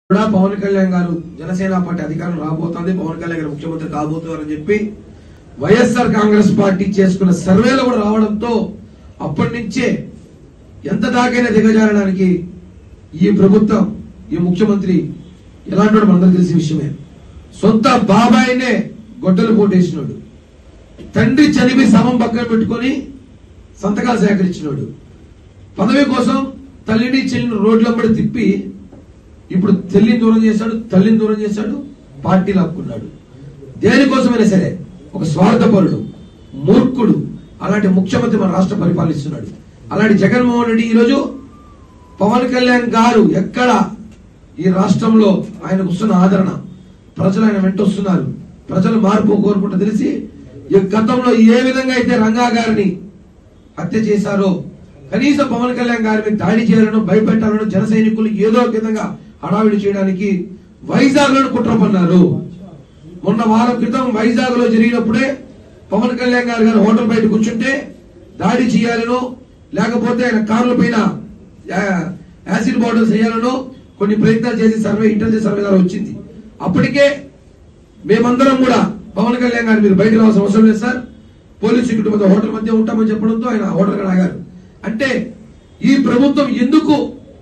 కూడా పవన్ కళ్యాణ్ గారు జనసేన పార్టీ అధికారం రాబోతోంది పవన్ కళ్యాణ్ గారు ముఖ్యమంత్రి కాబోతున్నారని చెప్పి వైఎస్ఆర్ కాంగ్రెస్ పార్టీ చేసుకున్న సర్వేలు కూడా రావడంతో అప్పటి నుంచే ఎంత దాకైనా దిగజారడానికి ఈ ప్రభుత్వం ఈ ముఖ్యమంత్రి ఎలాంటి వాడు మనందరికీ తెలిసిన విషయమే సొంత బాబాయినే గొడ్డలు పోటేసినాడు తండ్రి చనిపి సమం పక్కన పెట్టుకొని సంతకాలు సేకరించినాడు పదవి కోసం తల్లిని చెల్లిని రోడ్లంబడి తిప్పి ఇప్పుడు తల్లిని దూరం చేశాడు తల్లిని దూరం చేశాడు పార్టీ లాక్కున్నాడు దేనికోసమైనా సరే ఒక స్వార్థపరుడు మూర్ఖుడు అలాంటి ముఖ్యమంత్రి మన రాష్ట్రం పరిపాలిస్తున్నాడు అలాంటి జగన్మోహన్ రెడ్డి ఈరోజు పవన్ కళ్యాణ్ గారు ఎక్కడ ఈ రాష్ట్రంలో ఆయనకు వస్తున్న ఆదరణ ప్రజలు ఆయన వెంట వస్తున్నారు ప్రజలు మార్పు కోరుకుంటూ తెలిసి ఈ గతంలో ఏ విధంగా అయితే రంగా గారిని హత్య చేశారో కనీసం పవన్ కళ్యాణ్ గారి మీద దాడి చేయాలను భయపెట్టాలను జన సైనికులు ఏదో ఒక విధంగా హడావిడి చేయడానికి వైజాగ్ లో కుట్ర పన్నారు మొన్న వారం క్రితం వైజాగ్ లో జరిగినప్పుడే పవన్ కళ్యాణ్ గారు గారు హోటల్ బయట కూర్చుంటే దాడి చేయాలను లేకపోతే ఆయన కార్ల పైన యా- యాసిడ్ బాటిల్స్ వేయాలను కొన్ని ప్రయత్నాలు చేసి సర్వే ఇంటెలిజెన్స్ సర్వే ద్వారా వచ్చింది అప్పటికే మేమందరం కూడా పవన్ కళ్యాణ్ గారు మీరు బయటకు రావాల్సిన అవసరం లేదు సార్ పోలీస్ సెక్యూరిటీ మధ్య హోటల్ మధ్య ఉంటామని చెప్పడంతో ఆయన హోటల్ కూడా ఆగారు అంటే ఈ ప్రభుత్వం ఎందుకు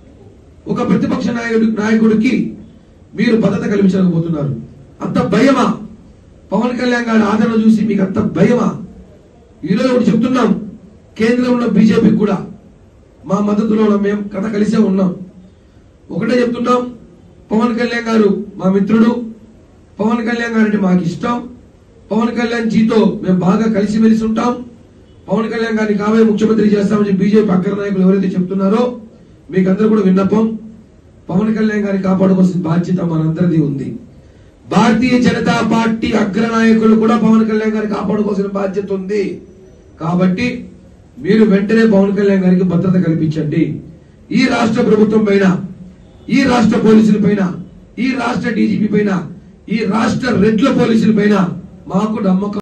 ఒక ప్రతిపక్ష నాయకుడి నాయకుడికి మీరు భద్రత కల్పించలేకపోతున్నారు అంత భయమా పవన్ కళ్యాణ్ గారి ఆదరణ చూసి మీకు అంత భయమా ఈరోజు ఒకటి చెప్తున్నాం కేంద్రంలో బీజేపీ కూడా మా మద్దతులో ఉన్న మేము కథ కలిసే ఉన్నాం ఒకటే చెప్తున్నాం పవన్ కళ్యాణ్ గారు మా మిత్రుడు పవన్ కళ్యాణ్ గారు అంటే మాకు ఇష్టం పవన్ కళ్యాణ్ జీతో మేము బాగా కలిసిమెలిసి ఉంటాం పవన్ కళ్యాణ్ గారిని కాబోయే ముఖ్యమంత్రి చేస్తామని బీజేపీ అగ్ర నాయకులు ఎవరైతే చెప్తున్నారో మీకు అందరూ కూడా విన్నపం పవన్ కళ్యాణ్ గారిని కాపాడుకోవాల్సిన బాధ్యత మనందరిది ఉంది భారతీయ జనతా పార్టీ అగ్ర నాయకులు కూడా పవన్ కళ్యాణ్ గారిని కాపాడుకోవాల్సిన బాధ్యత ఉంది కాబట్టి మీరు వెంటనే పవన్ కళ్యాణ్ గారికి భద్రత కల్పించండి ఈ రాష్ట్ర ప్రభుత్వం పైన ఈ రాష్ట్ర పోలీసుల పైన ఈ రాష్ట్ర డీజీపీ పైన ఈ రాష్ట్ర రెడ్ల పోలీసుల పైన మాకు నమ్మకం